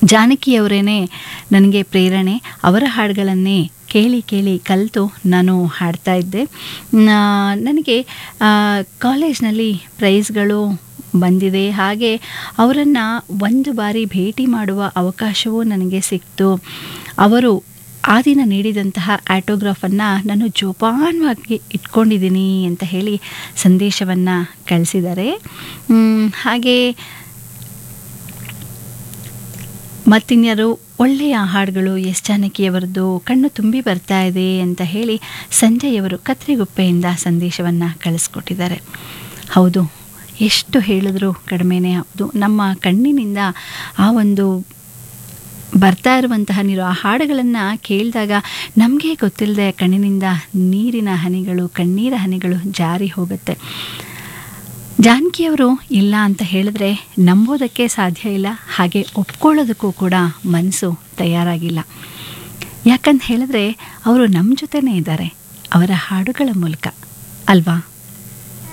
ಜಾನಕಿಯವರೇನೆ ನನಗೆ ಪ್ರೇರಣೆ ಅವರ ಹಾಡುಗಳನ್ನೇ ಕೇಳಿ ಕೇಳಿ ಕಲಿತು ನಾನು ಹಾಡ್ತಾ ಇದ್ದೆ ನಾ- ನನಗೆ ಆ, ಕಾಲೇಜ್ನಲ್ಲಿ ಪ್ರೈಸ್ಗಳು ಬಂದಿದೆ ಹಾಗೆ ಅವರನ್ನು ಒಂದು ಬಾರಿ ಭೇಟಿ ಮಾಡುವ ಅವಕಾಶವೂ ನನಗೆ ಸಿಕ್ತು ಅವರು ಆ ದಿನ ನೀಡಿದಂತಹ ಆಟೋಗ್ರಾಫನ್ನು ನಾನು ಜೋಪಾನವಾಗಿ ಇಟ್ಕೊಂಡಿದ್ದೀನಿ ಅಂತ ಹೇಳಿ ಸಂದೇಶವನ್ನು ಕಳಿಸಿದ್ದಾರೆ ಮ್, ಹಾಗೆ ಮತ್ತಿನ್ಯಾರು ಒಳ್ಳೆಯ ಹಾಡುಗಳು ಎಸ್ ಜಾನಕಿಯವರದ್ದು ಕಣ್ಣು ತುಂಬಿ ಬರ್ತಾ ಇದೆ ಅಂತ ಹೇಳಿ ಸಂಜಯವರು ಕತ್ರಿಗುಪ್ಪೆಯಿಂದ ಸಂದೇಶವನ್ನು ಕಳಿಸ್ಕೊಟ್ಟಿದ್ದಾರೆ ಹೌದು ಎಷ್ಟು ಹೇಳಿದ್ರು ಕಡಿಮೆನೇ ಹೌದು ನಮ್ಮ ಕಣ್ಣಿನಿಂದ ಆ ಒಂದು ಬರ್ತಾ ಇರುವಂತಹ ನೀರು ಆ ಹಾಡುಗಳನ್ನು ಕೇಳಿದಾಗ ನಮಗೆ ಗೊತ್ತಿಲ್ಲದೆ ಕಣ್ಣಿನಿಂದ ನೀರಿನ ಹನಿಗಳು ಕಣ್ಣೀರ ಹನಿಗಳು ಜಾರಿ ಹೋಗುತ್ತೆ ಜಾನಕಿಯವರು ಇಲ್ಲ ಅಂತ ಹೇಳಿದ್ರೆ ನಂಬೋದಕ್ಕೆ ಸಾಧ್ಯ ಇಲ್ಲ ಹಾಗೆ ಒಪ್ಕೊಳ್ಳೋದಕ್ಕೂ ಕೂಡ ಮನಸ್ಸು ತಯಾರಾಗಿಲ್ಲ ಯಾಕಂತ ಹೇಳಿದ್ರೆ ಅವರು ನಮ್ಮ ಜೊತೆನೇ ಇದ್ದಾರೆ ಅವರ ಹಾಡುಗಳ ಮೂಲಕ ಅಲ್ವಾ